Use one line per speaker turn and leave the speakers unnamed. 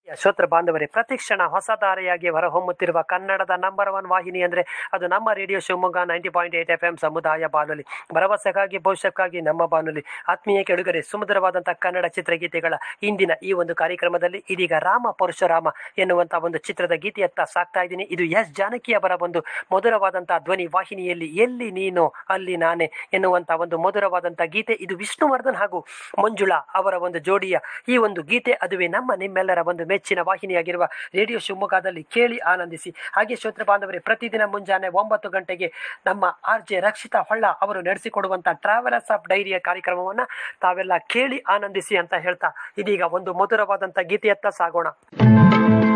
ಶ್ರೋತ್ರ ಬಾಂಧವರೇ ಪ್ರತಿಕ್ಷಣ ಹೊಸ ಧಾರೆಯಾಗಿ ಹೊರಹೊಮ್ಮುತ್ತಿರುವ ಕನ್ನಡದ ನಂಬರ್ ಒನ್ ವಾಹಿನಿ ಅಂದರೆ ಅದು ನಮ್ಮ radio Shivamogga ninety point eight F M ಸಮುದಾಯ ಬಾನುಲಿ ಭರವಸೆಗಾಗಿ ಭವಿಷ್ಯಕ್ಕಾಗಿ ನಮ್ಮ ಬಾನುಲಿ ಆತ್ಮೀಯ ಕೆಡುಗರೆ ಸುಮಧುರವಾದಂಥ ಕನ್ನಡ ಚಿತ್ರಗೀತೆಗಳ ಇಂದಿನ ಈ ಒಂದು ಕಾರ್ಯಕ್ರಮದಲ್ಲಿ ಇದೀಗ ರಾಮ ಪರಶುರಾಮ ಎನ್ನುವಂಥ ಒಂದು ಚಿತ್ರದ ಗೀತೆಯತ್ತ ಸಾಕ್ತಾ ಇದ್ದೀನಿ ಇದು ಎಸ್ ಜಾನಕಿ ಅವರ ಒಂದು ಮಧುರವಾದಂಥ ಧ್ವನಿ ವಾಹಿನಿಯಲ್ಲಿ ಎಲ್ಲಿ ನೀನು ಅಲ್ಲಿ ನಾನೇ ಎನ್ನುವಂಥ ಒಂದು ಮಧುರವಾದಂಥ ಗೀತೆ ಇದು ವಿಷ್ಣುವರ್ಧನ್ ಹಾಗೂ ಮಂಜುಳಾ ಅವರ ಒಂದು ಜೋಡಿಯ ಈ ಒಂದು ಗೀತೆ ಅದುವೇ ನಮ್ಮ ನಿಮ್ಮೆಲ್ಲರ ಒಂದು ಮೆಚ್ಚಿನ ವಾಹಿನಿಯಾಗಿರುವ ರೇಡಿಯೋ ಶಿವಮೊಗ್ಗದಲ್ಲಿ ಕೇಳಿ ಆನಂದಿಸಿ ಹಾಗೆ ಶ್ರೋತೃ ಬಾಂಧವರೇ ಪ್ರತಿದಿನ ಮುಂಜಾನೆ ಒಂಬತ್ತು ಗಂಟೆಗೆ ನಮ್ಮ ಆರ್ ಜೆ ರಕ್ಷಿತಾ ಹೊಳ್ಳ ಅವರು ನಡೆಸಿಕೊಡುವಂಥ ಟ್ರಾವೆಲರ್ಸ್ ಆಫ್ ಡೈರಿಯ ಕಾರ್ಯಕ್ರಮವನ್ನು ತಾವೆಲ್ಲ ಕೇಳಿ ಆನಂದಿಸಿ ಅಂತ ಹೇಳ್ತಾ ಇದೀಗ ಒಂದು ಮಧುರವಾದಂಥ ಗೀತೆಯತ್ತ ಸಾಗೋಣ